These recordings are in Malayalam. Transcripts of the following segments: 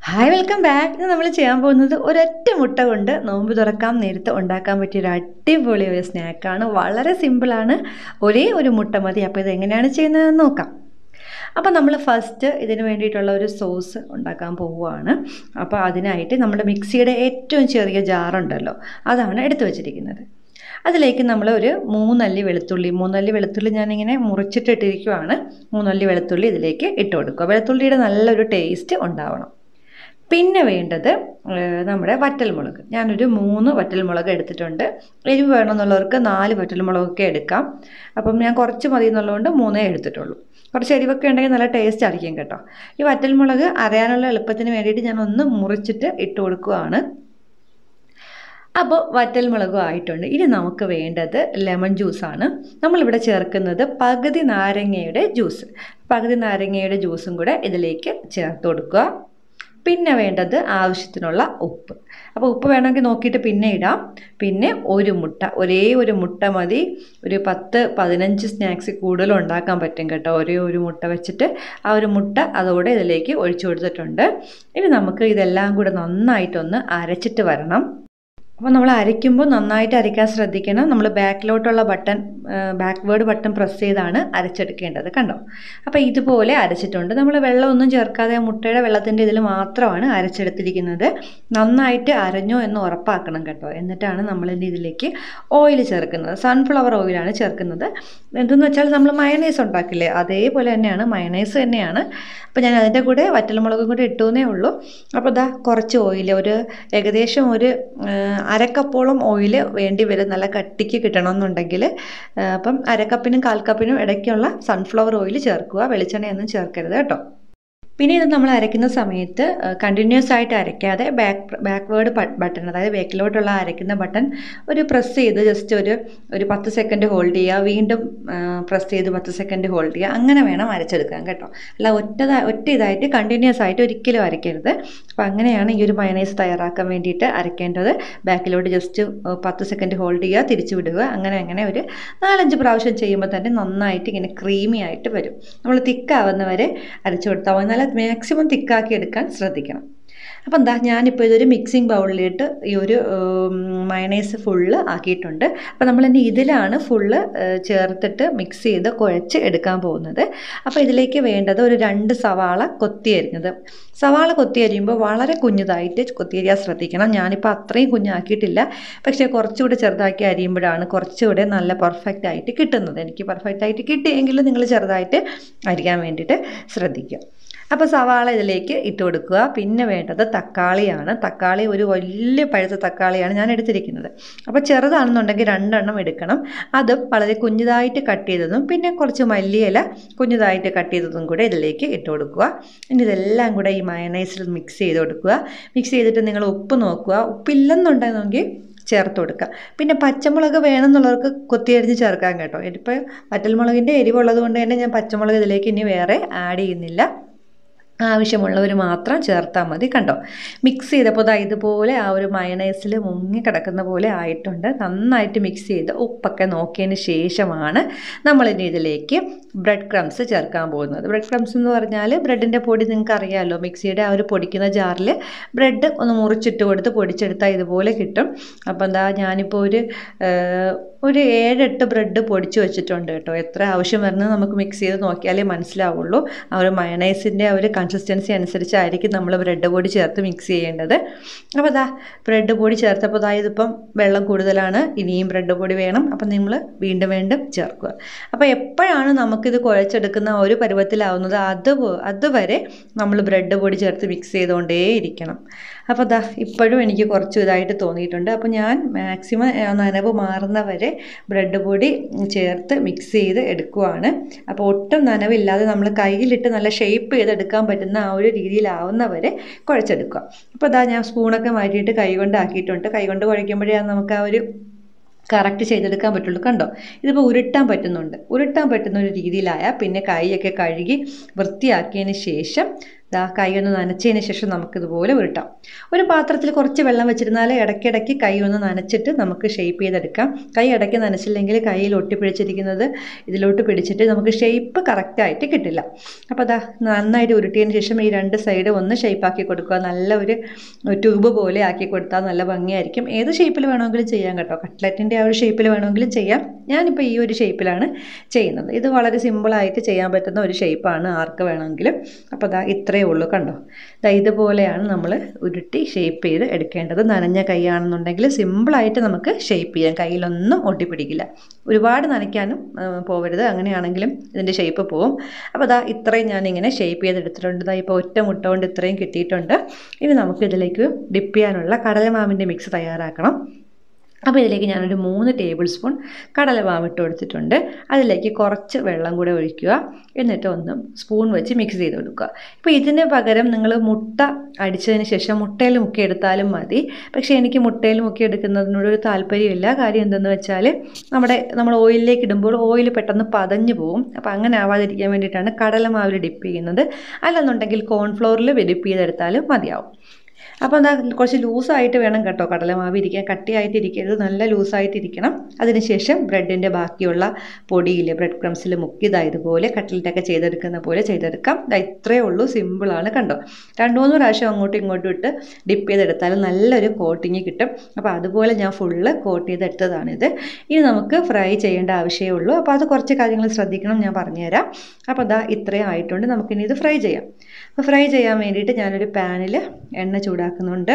ഹായ് വെൽക്കം ബാക്ക് ഇന്ന് നമ്മൾ ചെയ്യാൻ പോകുന്നത് ഒരൊറ്റ മുട്ട കൊണ്ട് നോമ്പ് തുറക്കാൻ നേരത്തെ ഉണ്ടാക്കാൻ പറ്റിയ ഒരു അടിപൊളി ഒരു സ്നാക്കാണ് വളരെ സിമ്പിളാണ് ഒരേ ഒരു മുട്ട മതി അപ്പോൾ ഇത് എങ്ങനെയാണ് ചെയ്യുന്നതെന്ന് നോക്കാം അപ്പോൾ നമ്മൾ ഫസ്റ്റ് ഇതിന് വേണ്ടിയിട്ടുള്ള ഒരു സോസ് ഉണ്ടാക്കാൻ പോവുകയാണ് അപ്പോൾ അതിനായിട്ട് നമ്മുടെ മിക്സിയുടെ ഏറ്റവും ചെറിയ ജാറുണ്ടല്ലോ അതാണ് എടുത്തു വച്ചിരിക്കുന്നത് അതിലേക്ക് നമ്മൾ ഒരു മൂന്നല്ലി വെളുത്തുള്ളി മൂന്നല്ലി വെളുത്തുള്ളി ഞാനിങ്ങനെ മുറിച്ചിട്ടിട്ടിരിക്കുവാണ് മൂന്നല്ലി വെളുത്തുള്ളി ഇതിലേക്ക് ഇട്ട് കൊടുക്കുക വെളുത്തുള്ളിയുടെ നല്ലൊരു ടേസ്റ്റ് ഉണ്ടാവണം പിന്നെ വേണ്ടത് നമ്മുടെ വറ്റൽമുളക് ഞാനൊരു മൂന്ന് വറ്റൽമുളക് എടുത്തിട്ടുണ്ട് എരിവ് വേണമെന്നുള്ളവർക്ക് നാല് വറ്റൽമുളകൊക്കെ എടുക്കാം അപ്പം ഞാൻ കുറച്ച് മതി എന്നുള്ളതുകൊണ്ട് മൂന്നേ എടുത്തിട്ടുള്ളൂ കുറച്ച് എരിവൊക്കെ ഉണ്ടെങ്കിൽ നല്ല ടേസ്റ്റ് ആയിരിക്കും കേട്ടോ ഈ വറ്റൽമുളക് അരയാനുള്ള എളുപ്പത്തിന് വേണ്ടിയിട്ട് ഞാൻ ഒന്ന് മുറിച്ചിട്ട് ഇട്ട് കൊടുക്കുകയാണ് അപ്പോൾ വറ്റൽമുളകും ആയിട്ടുണ്ട് ഇനി നമുക്ക് വേണ്ടത് ലെമൺ ജ്യൂസാണ് നമ്മളിവിടെ ചേർക്കുന്നത് പകുതി നാരങ്ങയുടെ ജ്യൂസ് പകുതി നാരങ്ങയുടെ ജ്യൂസും കൂടെ ഇതിലേക്ക് ചേർത്ത് കൊടുക്കുക പിന്നെ വേണ്ടത് ആവശ്യത്തിനുള്ള ഉപ്പ് അപ്പോൾ ഉപ്പ് വേണമെങ്കിൽ നോക്കിയിട്ട് പിന്നെ ഇടാം പിന്നെ ഒരു മുട്ട ഒരേ ഒരു മുട്ട മതി ഒരു പത്ത് പതിനഞ്ച് സ്നാക്സ് കൂടുതൽ ഉണ്ടാക്കാൻ പറ്റും കേട്ടോ ഒരേ ഒരു മുട്ട വെച്ചിട്ട് ആ ഒരു മുട്ട അതോടെ ഇതിലേക്ക് ഒഴിച്ചു കൊടുത്തിട്ടുണ്ട് ഇനി നമുക്ക് ഇതെല്ലാം കൂടെ നന്നായിട്ടൊന്ന് അരച്ചിട്ട് വരണം അപ്പോൾ നമ്മൾ അരയ്ക്കുമ്പോൾ നന്നായിട്ട് അരയ്ക്കാൻ ശ്രദ്ധിക്കണം നമ്മൾ ബാക്കിലോട്ടുള്ള ബട്ടൺ ബാക്ക്വേർഡ് ബട്ടൺ പ്രസ് ചെയ്താണ് അരച്ചെടുക്കേണ്ടത് കണ്ടോ അപ്പോൾ ഇതുപോലെ അരച്ചിട്ടുണ്ട് നമ്മൾ വെള്ളമൊന്നും ചേർക്കാതെ മുട്ടയുടെ വെള്ളത്തിൻ്റെ ഇതിൽ മാത്രമാണ് അരച്ചെടുത്തിരിക്കുന്നത് നന്നായിട്ട് അരഞ്ഞോ എന്ന് ഉറപ്പാക്കണം കേട്ടോ എന്നിട്ടാണ് നമ്മൾ ഇതിലേക്ക് ഓയിൽ ചേർക്കുന്നത് സൺഫ്ലവർ ഓയിലാണ് ചേർക്കുന്നത് എന്തെന്ന് വെച്ചാൽ നമ്മൾ മയണൈസ് ഉണ്ടാക്കില്ലേ അതേപോലെ തന്നെയാണ് മയണൈസ് തന്നെയാണ് അപ്പോൾ ഞാൻ അതിൻ്റെ കൂടെ വറ്റൽമുളകും കൂടെ ഇട്ടുവെന്നേ ഉള്ളൂ അപ്പോൾ ഇതാ കുറച്ച് ഓയിൽ ഒരു ഏകദേശം ഒരു അരക്കപ്പോളം ഓയിൽ വേണ്ടി വരും നല്ല കട്ടിക്ക് കിട്ടണമെന്നുണ്ടെങ്കിൽ അപ്പം അരക്കപ്പിനും കാൽ കപ്പിനും ഇടയ്ക്കുള്ള സൺഫ്ലവർ ഓയിൽ ചേർക്കുക വെളിച്ചെണ്ണയൊന്നും ചേർക്കരുത് കേട്ടോ പിന്നെ ഇത് നമ്മൾ അരയ്ക്കുന്ന സമയത്ത് കണ്ടിന്യൂസ് ആയിട്ട് അരയ്ക്കാതെ ബാക്ക് ബാക്ക്വേർഡ് ബട്ടൺ അതായത് ബാക്കിലോട്ടുള്ള അരയ്ക്കുന്ന ബട്ടൺ ഒരു പ്രസ് ചെയ്ത് ജസ്റ്റ് ഒരു ഒരു പത്ത് സെക്കൻഡ് ഹോൾഡ് ചെയ്യുക വീണ്ടും പ്രസ് ചെയ്ത് പത്ത് സെക്കൻഡ് ഹോൾഡ് ചെയ്യുക അങ്ങനെ വേണം അരച്ചെടുക്കാൻ കേട്ടോ അല്ല ഒറ്റ ഒറ്റ ഇതായിട്ട് കണ്ടിന്യൂസ് ആയിട്ട് ഒരിക്കലും അരയ്ക്കരുത് അപ്പോൾ അങ്ങനെയാണ് ഈ ഒരു മയണൈസ് തയ്യാറാക്കാൻ വേണ്ടിയിട്ട് അരയ്ക്കേണ്ടത് ബാക്കിലോട്ട് ജസ്റ്റ് പത്ത് സെക്കൻഡ് ഹോൾഡ് ചെയ്യുക തിരിച്ചു വിടുക അങ്ങനെ അങ്ങനെ ഒരു നാലഞ്ച് പ്രാവശ്യം ചെയ്യുമ്പോൾ തന്നെ നന്നായിട്ട് ഇങ്ങനെ ക്രീമി ആയിട്ട് വരും നമ്മൾ തിക്കാവുന്നവരെ അരച്ചു കൊടുത്താൽ മതി നല്ല മാക്സിമം തിക്കാക്കി എടുക്കാൻ ശ്രദ്ധിക്കണം അപ്പം എന്താ ഞാനിപ്പോൾ ഇതൊരു മിക്സിംഗ് ബൗളിലിട്ട് ഈ ഒരു മയണൈസ് ഫുള്ള് ആക്കിയിട്ടുണ്ട് അപ്പോൾ നമ്മൾ ഇനി ഇതിലാണ് ഫുള്ള് ചേർത്തിട്ട് മിക്സ് ചെയ്ത് കുഴച്ച് എടുക്കാൻ പോകുന്നത് അപ്പോൾ ഇതിലേക്ക് വേണ്ടത് ഒരു രണ്ട് സവാള കൊത്തി അരിഞ്ഞത് സവാള കൊത്തി അരിയുമ്പോൾ വളരെ കുഞ്ഞതായിട്ട് കൊത്തി അരിയാൻ ശ്രദ്ധിക്കണം ഞാനിപ്പോൾ അത്രയും കുഞ്ഞാക്കിയിട്ടില്ല പക്ഷേ കുറച്ചുകൂടെ ചെറുതാക്കി അരിയുമ്പോഴാണ് കുറച്ചുകൂടെ നല്ല പെർഫെക്റ്റ് ആയിട്ട് കിട്ടുന്നത് എനിക്ക് പെർഫെക്റ്റ് ആയിട്ട് കിട്ടിയെങ്കിൽ നിങ്ങൾ ചെറുതായിട്ട് അരിയാൻ വേണ്ടിയിട്ട് ശ്രദ്ധിക്കുക അപ്പോൾ സവാള ഇതിലേക്ക് ഇട്ട് കൊടുക്കുക പിന്നെ വേണ്ടത് തക്കാളിയാണ് തക്കാളി ഒരു വലിയ പഴുത്ത തക്കാളിയാണ് ഞാൻ എടുത്തിരിക്കുന്നത് അപ്പോൾ ചെറുതാണെന്നുണ്ടെങ്കിൽ രണ്ടെണ്ണം എടുക്കണം അതും വളരെ കുഞ്ഞതായിട്ട് കട്ട് ചെയ്തതും പിന്നെ കുറച്ച് മല്ലിയില കുഞ്ഞതായിട്ട് കട്ട് ചെയ്തതും കൂടെ ഇതിലേക്ക് ഇട്ട് കൊടുക്കുക ഇനി ഇതെല്ലാം കൂടെ ഈ മയണൈസിൽ മിക്സ് ചെയ്ത് കൊടുക്കുക മിക്സ് ചെയ്തിട്ട് നിങ്ങൾ ഉപ്പ് നോക്കുക ഉപ്പില്ലെന്നുണ്ടെങ്കിൽ ചേർത്ത് കൊടുക്കുക പിന്നെ പച്ചമുളക് വേണമെന്നുള്ളവർക്ക് കൊത്തിയരിഞ്ഞ് ചേർക്കാൻ കേട്ടോ ഇതിപ്പോൾ വറ്റൽമുളകിൻ്റെ എരിവുള്ളത് കൊണ്ട് തന്നെ ഞാൻ പച്ചമുളക് ഇതിലേക്ക് ഇനി വേറെ ആഡ് ചെയ്യുന്നില്ല ആവശ്യമുള്ളവർ മാത്രം ചേർത്താൽ മതി കണ്ടോ മിക്സ് ചെയ്തപ്പോൾ ദാ ഇതുപോലെ ആ ഒരു മയണൈസിൽ മുങ്ങി കിടക്കുന്ന പോലെ ആയിട്ടുണ്ട് നന്നായിട്ട് മിക്സ് ചെയ്ത് ഉപ്പൊക്കെ നോക്കിയതിന് ശേഷമാണ് നമ്മളിനി ഇതിലേക്ക് ബ്രെഡ് ക്രംസ് ചേർക്കാൻ പോകുന്നത് ബ്രെഡ് ക്രംസ് എന്ന് പറഞ്ഞാൽ ബ്രെഡിൻ്റെ പൊടി നിങ്ങൾക്ക് അറിയാമല്ലോ മിക്സിയുടെ ആ ഒരു പൊടിക്കുന്ന ജാറിൽ ബ്രെഡ് ഒന്ന് മുറിച്ചിട്ട് കൊടുത്ത് പൊടിച്ചെടുത്താൽ ഇതുപോലെ കിട്ടും അപ്പോൾ എന്താ ഞാനിപ്പോൾ ഒരു ഒരു ഏഴെട്ട് ബ്രെഡ് പൊടിച്ച് വെച്ചിട്ടുണ്ട് കേട്ടോ എത്ര ആവശ്യം വരുന്നത് നമുക്ക് മിക്സ് ചെയ്ത് നോക്കിയാലേ മനസ്സിലാവുള്ളൂ ആ ഒരു മയണൈസിൻ്റെ ആ ഒരു കൺസിസ്റ്റൻസി അനുസരിച്ചായിരിക്കും നമ്മൾ ബ്രെഡ് പൊടി ചേർത്ത് മിക്സ് ചെയ്യേണ്ടത് അപ്പോൾ അതാ ബ്രെഡ് പൊടി ചേർത്തപ്പോൾ അതായത് ഇപ്പം വെള്ളം കൂടുതലാണ് ഇനിയും ബ്രെഡ് പൊടി വേണം അപ്പം നിങ്ങൾ വീണ്ടും വീണ്ടും ചേർക്കുക അപ്പോൾ എപ്പോഴാണ് നമുക്കിത് കുഴച്ചെടുക്കുന്ന ഒരു പരുവത്തിലാവുന്നത് അത് അതുവരെ നമ്മൾ ബ്രെഡ് പൊടി ചേർത്ത് മിക്സ് ചെയ്തുകൊണ്ടേ ഇരിക്കണം അപ്പോൾ അതാ ഇപ്പോഴും എനിക്ക് കുറച്ച് ഇതായിട്ട് തോന്നിയിട്ടുണ്ട് അപ്പോൾ ഞാൻ മാക്സിമം നനവ് മാറുന്നവരെ ബ്രെഡ് പൊടി ചേർത്ത് മിക്സ് ചെയ്ത് എടുക്കുവാണ് അപ്പോൾ ഒട്ടും നനവില്ലാതെ നമ്മൾ കയ്യിലിട്ട് നല്ല ഷേപ്പ് ചെയ്തെടുക്കാൻ പറ്റുന്ന ആ ഒരു രീതിയിലാവുന്നവരെ കുഴച്ചെടുക്കുക അപ്പോൾ അതാ ഞാൻ സ്പൂണൊക്കെ മാറ്റിയിട്ട് കൈകൊണ്ട് ആക്കിയിട്ടുണ്ട് കൈകൊണ്ട് കുഴയ്ക്കുമ്പോഴേ നമുക്ക് ആ ഒരു കറക്റ്റ് ചെയ്തെടുക്കാൻ പറ്റുള്ളൂ കണ്ടോ ഇതിപ്പോൾ ഉരുട്ടാൻ പറ്റുന്നുണ്ട് ഉരുട്ടാൻ പറ്റുന്ന ഒരു രീതിയിലായാൽ പിന്നെ കൈയൊക്കെ കഴുകി വൃത്തിയാക്കിയതിന് ശേഷം ഇതാ കൈ ഒന്ന് നനച്ചതിന് ശേഷം നമുക്കിതുപോലെ ഉരുട്ടാം ഒരു പാത്രത്തിൽ കുറച്ച് വെള്ളം വെച്ചിരുന്നാൽ ഇടയ്ക്കിടയ്ക്ക് കൈ ഒന്ന് നനച്ചിട്ട് നമുക്ക് ഷേപ്പ് ചെയ്തെടുക്കാം കൈ ഇടയ്ക്ക് നനച്ചില്ലെങ്കിൽ കയ്യിൽ ഒട്ടിപ്പിടിച്ചിരിക്കുന്നത് ഇതിലോട്ട് പിടിച്ചിട്ട് നമുക്ക് ഷേപ്പ് കറക്റ്റായിട്ട് കിട്ടില്ല അപ്പോൾ അതാ നന്നായിട്ട് ഉരുട്ടിയതിന് ശേഷം ഈ രണ്ട് സൈഡ് ഒന്ന് ഷേപ്പാക്കി കൊടുക്കുക നല്ല ഒരു ട്യൂബ് പോലെ ആക്കി കൊടുത്താൽ നല്ല ഭംഗിയായിരിക്കും ഏത് ഷേപ്പിൽ വേണമെങ്കിലും ചെയ്യാം കേട്ടോ കട്ട്ലറ്റിൻ്റെ ആ ഒരു ഷേപ്പിൽ വേണമെങ്കിലും ചെയ്യാം ഞാനിപ്പോൾ ഈ ഒരു ഷേപ്പിലാണ് ചെയ്യുന്നത് ഇത് വളരെ സിമ്പിളായിട്ട് ചെയ്യാൻ പറ്റുന്ന ഒരു ഷേപ്പാണ് ആർക്ക് വേണമെങ്കിലും അപ്പോൾ അതാ ഇത്രയേ ഉള്ളൂ കണ്ടോ ദാ ഇതുപോലെയാണ് നമ്മൾ ഉരുട്ടി ഷേപ്പ് ചെയ്ത് എടുക്കേണ്ടത് നനഞ്ഞ കൈയാണെന്നുണ്ടെങ്കിൽ സിമ്പിളായിട്ട് നമുക്ക് ഷേപ്പ് ചെയ്യാം കയ്യിലൊന്നും ഒട്ടിപ്പിടിക്കില്ല ഒരുപാട് നനയ്ക്കാനും ആ, പോവരുത് അങ്ങനെയാണെങ്കിലും ഇതിൻ്റെ ഷേപ്പ് പോവും അപ്പോൾ അതാ ഇത്രയും ഞാനിങ്ങനെ ഷേപ്പ് ചെയ്തെടുത്തിട്ടുണ്ട് ദാ ഇപ്പോൾ ഒറ്റ മുട്ട കൊണ്ട് ഇത്രയും കിട്ടിയിട്ടുണ്ട് ഇനി നമുക്ക് ഇതിലേക്ക് ഡിപ്പ് ചെയ്യാനുള്ള കടലമാവിൻ്റെ മിക്സ് തയ്യാറാക്കണം അപ്പോൾ ഇതിലേക്ക് ഞാനൊരു മൂന്ന് ടേബിൾ സ്പൂൺ കടലമാവ് ഇട്ട് കൊടുത്തിട്ടുണ്ട് അതിലേക്ക് കുറച്ച് വെള്ളം കൂടെ ഒഴിക്കുക എന്നിട്ട് ഒന്ന് സ്പൂൺ വെച്ച് മിക്സ് ചെയ്ത് കൊടുക്കുക ഇപ്പോൾ ഇതിന് പകരം നിങ്ങൾ മുട്ട അടിച്ചതിന് ശേഷം മുട്ടയിൽ മുക്കിയെടുത്താലും മതി പക്ഷേ എനിക്ക് മുട്ടയിൽ മുക്കിയെടുക്കുന്നതിനോട് ഒരു താല്പര്യമില്ല കാര്യം എന്തെന്ന് വെച്ചാൽ നമ്മുടെ നമ്മൾ ഓയിലിലേക്ക് ഇടുമ്പോൾ ഓയിൽ പെട്ടെന്ന് പതഞ്ഞു പോകും അപ്പോൾ അങ്ങനെ ആവാതിരിക്കാൻ വേണ്ടിയിട്ടാണ് കടലമാവിൽ ഡിപ്പ് ചെയ്യുന്നത് അല്ലെന്നുണ്ടെങ്കിൽ കോൺഫ്ലോറിൽ ഡിപ്പ് ചെയ്തെടുത്താലും മതിയാവും അപ്പോൾ എന്താ കുറച്ച് ലൂസായിട്ട് വേണം കേട്ടോ കടലമാവ് ഇരിക്കാൻ കട്ടിയായിട്ട് ഇരിക്കരുത് നല്ല ലൂസായിട്ട് ഇരിക്കണം അതിനുശേഷം ബ്രെഡിൻ്റെ ബാക്കിയുള്ള പൊടിയിൽ ബ്രെഡ് ക്രംസിൽ മുക്കിയതാ ഇതുപോലെ കട്ട്ലറ്റൊക്കെ ചെയ്തെടുക്കുന്ന പോലെ ചെയ്തെടുക്കാം ദാ ഇത്രയേ ഉള്ളൂ സിമ്പിളാണ് കണ്ടോ രണ്ട് മൂന്ന് പ്രാവശ്യം അങ്ങോട്ടും ഇങ്ങോട്ടും ഇട്ട് ഡിപ്പ് ചെയ്തെടുത്താൽ നല്ലൊരു കോട്ടിങ് കിട്ടും അപ്പോൾ അതുപോലെ ഞാൻ ഫുള്ള് കോട്ട് ചെയ്തെടുത്തതാണിത് ഇനി നമുക്ക് ഫ്രൈ ചെയ്യേണ്ട ആവശ്യമേ ഉള്ളൂ അപ്പോൾ അത് കുറച്ച് കാര്യങ്ങൾ ശ്രദ്ധിക്കണം ഞാൻ പറഞ്ഞുതരാം അപ്പോൾ അതാ ഇത്രയും ആയിട്ടുണ്ട് നമുക്കിനി ഇത് ഫ്രൈ ചെയ്യാം അപ്പോൾ ഫ്രൈ ചെയ്യാൻ വേണ്ടിയിട്ട് ഞാനൊരു പാനിൽ എണ്ണ ചൂടാക്കുന്നുണ്ട്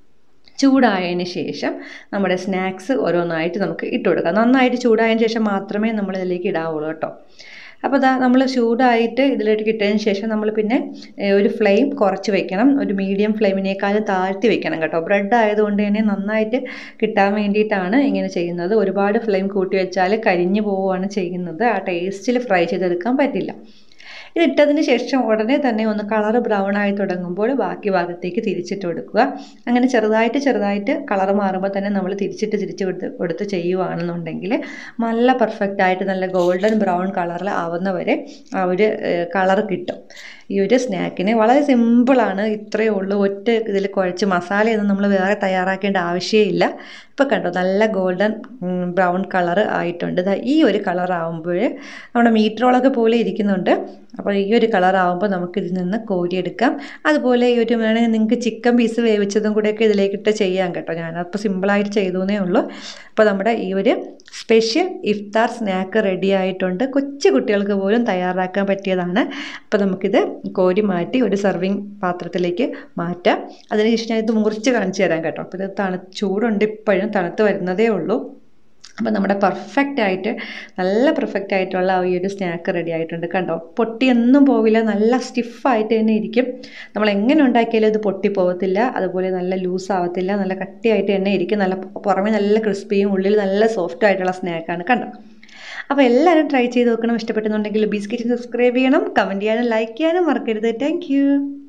ചൂടായതിന് ശേഷം നമ്മുടെ സ്നാക്സ് ഓരോന്നായിട്ട് നമുക്ക് ഇട്ട് കൊടുക്കാം നന്നായിട്ട് ചൂടായതിന് ശേഷം മാത്രമേ നമ്മൾ ഇതിലേക്ക് ഇടാവുള്ളൂ കേട്ടോ അപ്പോൾ ഇതാ നമ്മൾ ചൂടായിട്ട് ഇതിലേക്ക് ഇട്ടതിന് ശേഷം നമ്മൾ പിന്നെ ഏഹ്, ഒരു ഫ്ലെയിം കുറച്ച് വെക്കണം ഒരു മീഡിയം ഫ്ലെയിമിനേക്കാളും താഴ്ത്തി വെക്കണം കേട്ടോ ബ്രെഡ് ആയതുകൊണ്ട് തന്നെ നന്നായിട്ട് കിട്ടാൻ വേണ്ടിയിട്ടാണ് ഇങ്ങനെ ചെയ്യുന്നത് ഒരുപാട് ഫ്ലെയിം കൂട്ടി വെച്ചാൽ കരിഞ്ഞു പോവുകയാണ് ചെയ്യുന്നത് ആ ടേസ്റ്റിൽ ഫ്രൈ ചെയ്തെടുക്കാൻ പറ്റില്ല ഇത് ഇട്ടതിന് ശേഷം ഉടനെ തന്നെ ഒന്ന് കളർ ബ്രൗൺ ആയി തുടങ്ങുമ്പോൾ ബാക്കി ഭാഗത്തേക്ക് തിരിച്ചിട്ട് കൊടുക്കുക അങ്ങനെ ചെറുതായിട്ട് ചെറുതായിട്ട് കളർ മാറുമ്പോൾ തന്നെ നമ്മൾ തിരിച്ചിട്ട് തിരിച്ച് കൊടുത്ത് കൊടുത്ത് ചെയ്യുവാണെന്നുണ്ടെങ്കിൽ നല്ല പെർഫെക്റ്റ് ആയിട്ട് നല്ല ഗോൾഡൻ ബ്രൗൺ കളറിൽ ആവുന്നവരെ ആ ഒരു കളർ കിട്ടും ഈ ഒരു സ്നാക്കിന് വളരെ സിമ്പിളാണ് ഇത്രയേ ഉള്ളൂ ഒറ്റ ഇതിൽ കുഴച്ച് മസാലയൊന്നും നമ്മൾ വേറെ തയ്യാറാക്കേണ്ട ആവശ്യമില്ല ഇപ്പോൾ കണ്ടോ നല്ല ഗോൾഡൻ ബ്രൗൺ കളർ ആയിട്ടുണ്ട് ദാ ഈ ഒരു കളർ ആകുമ്പോൾ നമ്മുടെ മീറ്റ് റോളൊക്കെ പോലെ ഇരിക്കുന്നുണ്ട് അപ്പോൾ ഈ ഒരു കളർ ആകുമ്പോൾ നമുക്ക് ഇതിൽ നിന്ന് കോരിയെടുക്കാം അതുപോലെ ഈ ഒരു വേണമെങ്കിൽ നിങ്ങൾക്ക് ചിക്കൻ പീസ് വേവിച്ചതും കൂടെയൊക്കെ ഇതിലേക്കിട്ട് ചെയ്യാം കേട്ടോ ഞാനപ്പോൾ സിമ്പിളായിട്ട് ചെയ്തേ ഉള്ളൂ അപ്പോൾ നമ്മുടെ ഈ ഒരു സ്പെഷ്യൽ ഇഫ്താർ സ്നാക്ക് റെഡി ആയിട്ടുണ്ട് കൊച്ചു കുട്ടികൾക്ക് പോലും തയ്യാറാക്കാൻ പറ്റിയതാണ് അപ്പോൾ നമുക്കിത് കോരി മാറ്റി ഒരു സർവിങ് പാത്രത്തിലേക്ക് മാറ്റാം അതിനുശേഷം ഞാൻ ഇത് മുറിച്ച് കാണിച്ചു തരാം കേട്ടോ അപ്പോൾ ഇത് തണു ചൂടുണ്ട് ഇപ്പോഴും തണുത്ത് വരുന്നതേ ഉള്ളൂ അപ്പോൾ നമ്മുടെ പെർഫെക്റ്റ് ആയിട്ട് നല്ല പെർഫെക്റ്റ് ആയിട്ടുള്ള ആ ഈ ഒരു സ്നാക്ക് റെഡി ആയിട്ടുണ്ട് കണ്ടോ പൊട്ടിയൊന്നും പോവില്ല നല്ല സ്റ്റിഫായിട്ട് തന്നെ ഇരിക്കും നമ്മൾ എങ്ങനെ ഉണ്ടാക്കിയാലും ഇത് പൊട്ടി പോകത്തില്ല അതുപോലെ നല്ല ലൂസ് ആവത്തില്ല നല്ല കട്ടിയായിട്ട് തന്നെ ഇരിക്കും നല്ല പുറമെ നല്ല ക്രിസ്പിയും ഉള്ളിൽ നല്ല സോഫ്റ്റ് ആയിട്ടുള്ള സ്നാക്കാണ് കണ്ടോ അപ്പോൾ എല്ലാവരും ട്രൈ ചെയ്ത് നോക്കണം ഇഷ്ടപ്പെടുന്നുണ്ടെങ്കിൽ ബീസ് കിച്ചൻ സബ്സ്ക്രൈബ് ചെയ്യണം കമൻറ്റ് ചെയ്യാനും ലൈക്ക് ചെയ്യാനും മറക്കരുത് താങ്ക്